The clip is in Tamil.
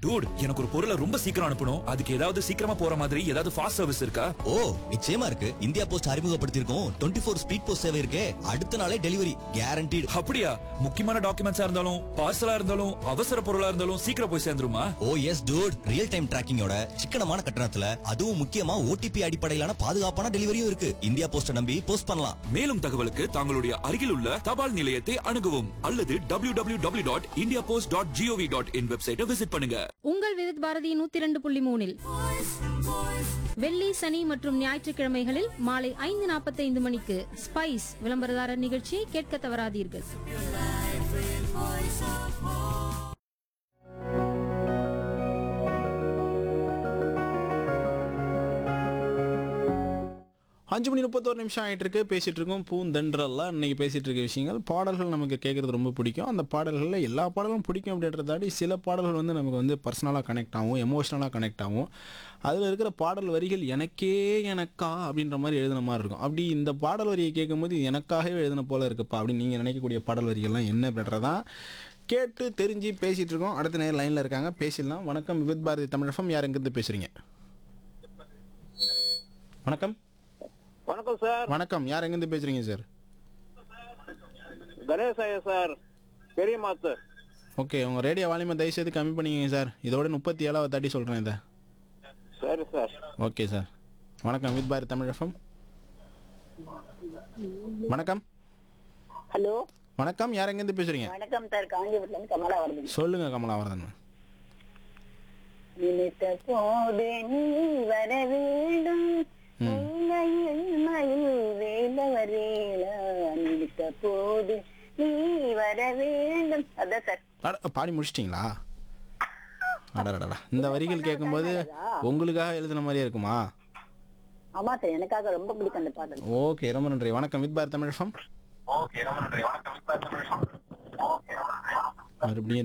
டூட் எனக்கு ஒரு பொருளை ரொம்ப சீக்கிரம் அனுப்பணும் அதுக்கு ஏதாவது சீக்கிரமா போற மாதிரி ஏதாவது ஃபாஸ்ட் சர்வீஸ் இருக்கா ஓ நிச்சயமா இருக்கு இந்தியா போஸ்ட் அறிமுகப்படுத்தியிருக்கோம் டுவெண்ட்டி ஃபோர் ஸ்பீட் போஸ்ட் சேவை இருக்கே அடுத்த நாளே டெலிவரி கேரண்டீடு அப்படியா முக்கியமான டாக்குமெண்ட்ஸா இருந்தாலும் பார்சலா இருந்தாலும் அவசர பொருளா இருந்தாலும் சீக்கிரம் போய் சேர்ந்துருமா oh yes dude real time டிராக்கிங்கோட சிக்கனமான கட்டணத்துல அதுவும் முக்கியமா ஓடிபி அடிப்படையிலான பாதுகாப்பான டெலிவரியும் இருக்கு இந்தியா போஸ்ட நம்பி போஸ்ட் பண்ணலாம் மேலும் தகவலுக்கு தங்களுடைய அருகில் உள்ள தபால் நிலையத்தை அணுகவும் அல்லது W W W dot India post dot G O V dot in வெப்சைட்டை விசிட் பண்ணுங்க உங்கள் விருத் பாரதி நூத்தி இரண்டு புள்ளி மூணில் வெள்ளி சனி மற்றும் ஞாயிற்றுக்கிழமைகளில் மாலை ஐந்து நாற்பத்தைந்து மணிக்கு ஸ்பைஸ் விளம்பரதாரர் நிகழ்ச்சியை கேட்க தவறாதீர்கள் அஞ்சு மணி முப்பத்தோரு நிமிஷம் ஆகிட்டு இருக்கு பேசிட்டு இருக்கோம் பூந்தென்றெல்லாம் இன்னைக்கு பேசிட்டு இருக்க விஷயங்கள் பாடல்கள் நமக்கு கேட்கறது ரொம்ப பிடிக்கும் அந்த பாடல்களில் எல்லா பாடலும் பிடிக்கும் அப்படின்றத தாண்டி சில பாடல்கள் வந்து நமக்கு வந்து பர்சனலாக கனெக்ட் ஆகும் எமோஷ்னலாக கனெக்ட் ஆகும் அதில் இருக்கிற பாடல் வரிகள் எனக்கே எனக்கா அப்படின்ற மாதிரி எழுதின மாதிரி இருக்கும் அப்படி இந்த பாடல் வரியை கேட்கும்போது இது எனக்காகவே எழுதின போல இருக்குப்பா அப்படின்னு நீங்கள் நினைக்கக்கூடிய பாடல் வரிகள்லாம் என்ன அப்படின்றதான் கேட்டு தெரிஞ்சு பேசிட்டு இருக்கோம் அடுத்த நேரம் லைனில் இருக்காங்க பேசிடலாம் வணக்கம் வித் பாரதி தமிழகம் யார் எங்கேருந்து பேசுறீங்க வணக்கம் வணக்கம் சார் வணக்கம் யார் எங்கேருந்து பேசுறீங்க சார் கணேஷ் ஐயா சார் பெரிய மாத்து ஓகே உங்கள் ரேடியோ வால்யூமை தயவுசெய்து கம்மி பண்ணிக்கங்க சார் இதோட முப்பத்தி ஏழாவது தாட்டி சொல்கிறேன் இதை சரி சார் ஓகே சார் வணக்கம் வித் பாரத் தமிழ் எஃப்எம் வணக்கம் ஹலோ வணக்கம் யார் எங்கேருந்து பேசுறீங்க வணக்கம் சார் காஞ்சிபுரத்துல இருந்து கமலா வருது சொல்லுங்க கமலாவரதன் நினைத்த போது நீ வர வேண்டும் உண்மையில் மயில் வேலவரேலா நினைத்த போது நீ வர வேண்டும் அதான் சார் அட, பாடி முடிச்சிட்டிங்களா அடடடா இந்த வரிகள் கேட்கும்போது உங்களுக்காக எழுதின மாதிரியே இருக்குமா ஆமா சார் எனக்காக ரொம்ப பிடிக்கும் அந்த பாடல் ஓகே ரொம்ப நன்றி வணக்கம் வித் பாரத் தமிழ் எஃப்எம் மறுபடியும்